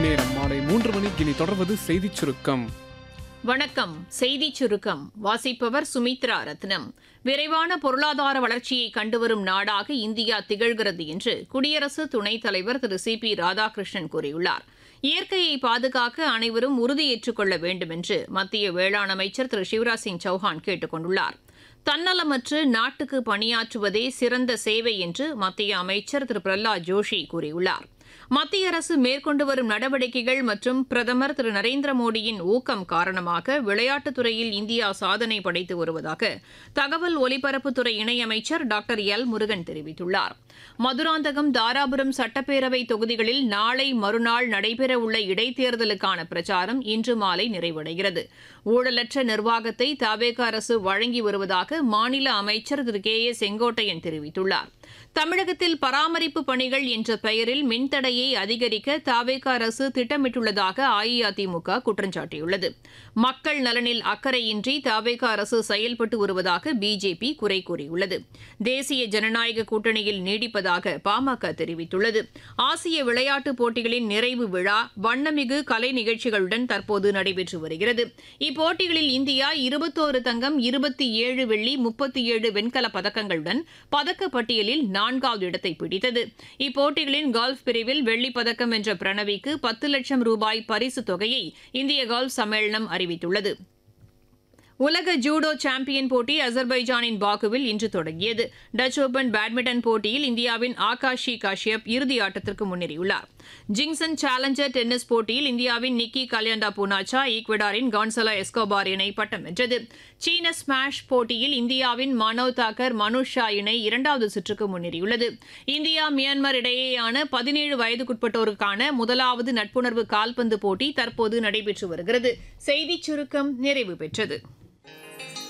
நேரம் மாலை மூன்று மணிக்கு இனி தொடர்வது செய்திச் சுருக்கம் வணக்கம் செய்தி சுருக்கம் வாசிப்பவர் சுமித்ரா ரத்னம் விரைவான பொருளாதார வளர்ச்சியை கண்டுவரும் நாடாக இந்தியா திகழ்கிறது என்று குடியரசு துணைத் தலைவர் திரு சி பி ராதாகிருஷ்ணன் கூறியுள்ளார் இயற்கையை பாதுகாக்க அனைவரும் உறுதியேற்றுக் கொள்ள வேண்டும் என்று மத்திய வேளாண் அமைச்சர் திரு சிவராஜ் சிங் சௌஹான் கேட்டுக் கொண்டுள்ளார் தன்னலமற்று நாட்டுக்கு பணியாற்றுவதே சிறந்த சேவை என்று மத்திய அமைச்சர் திரு பிரஹ்லாத் ஜோஷி கூறியுள்ளார் மத்திய அரசு மேற்கொண்டு வரும் நடவடிக்கைகள் மற்றும் பிரதமர் திரு நரேந்திர மோடியின் ஊக்கம் காரணமாக விளையாட்டுத் துறையில் இந்தியா சாதனை படைத்து வருவதாக தகவல் ஒலிபரப்புத்துறை இணையமைச்சர் டாக்டர் எல் முருகன் தெரிவித்துள்ளார் மதுராந்தகம் தாராபுரம் சட்டப்பேரவை தொகுதிகளில் நாளை மறுநாள் நடைபெறவுள்ள இடைத்தேர்தலுக்கான பிரச்சாரம் இன்று மாலை நிறைவடைகிறது ஊழலற்ற நிர்வாகத்தை தவேக அரசு வழங்கி வருவதாக மாநில அமைச்சர் திரு கே ஏ செங்கோட்டையன் தெரிவித்துள்ளார் தமிழகத்தில் பராமரிப்பு பணிகள் என்ற பெயரில் மின்தடையை அதிகரிக்க தாவேக அரசு திட்டமிட்டுள்ளதாக அஇஅதிமுக குற்றம் சாட்டியுள்ளது மக்கள் நலனில் அக்கறையின்றி தாவேக அரசு செயல்பட்டு வருவதாக பிஜேபி குறை கூறியுள்ளது தேசிய ஜனநாயக கூட்டணியில் நீடிப்பதாக பாமக தெரிவித்துள்ளது ஆசிய விளையாட்டுப் போட்டிகளின் நிறைவு விழா வண்ணமிகு கலை நிகழ்ச்சிகளுடன் தற்போது நடைபெற்று வருகிறது இப்போட்டிகளில் இந்தியா இருபத்தோரு தங்கம் இருபத்தி ஏழு வெள்ளி முப்பத்தி ஏழு வெண்கலப் பதக்கங்களுடன் பதக்கப் பட்டியலில் நான்காவது இடத்தை பிடித்தது இப்போட்டிகளின் கோல்ஃப் பிரிவில் வெள்ளிப் பதக்கம் வென்ற பிரணவிக்கு பத்து லட்சம் ரூபாய் பரிசுத் தொகையை இந்திய கோல்ஃப் சம்மேளனம் அறிவித்துள்ளது உலக ஜூடோ சாம்பியன் போட்டி அசர்பைஜானின் பாக்குவில் இன்று தொடங்கியது டச் ஓபன் பேட்மிண்டன் போட்டியில் இந்தியாவின் ஆகாஷி காஷ்யப் இறுதி ஆட்டத்திற்கு முன்னேறியுள்ளார் ஜிங்சன் சேலஞ்சர் டென்னிஸ் போட்டியில் இந்தியாவின் நிக்கி கல்யாண்டா பூனாச்சா ஈக்வடாரின் கான்சலா எஸ்கோபார் இணை பட்டம் வென்றது சீன ஸ்மாஷ் போட்டியில் இந்தியாவின் மனோவ் தாக்கர் மனுஷ் ஷா இணை இரண்டாவது சுற்றுக்கு முன்னேறியுள்ளது இந்தியா மியான்மர் இடையேயான பதினேழு வயதுக்குட்பட்டோருக்கான முதலாவது நட்புணர்வு கால்பந்து போட்டி தற்போது நடைபெற்று வருகிறது செய்திச் சுருக்கம் நிறைவு பெற்றது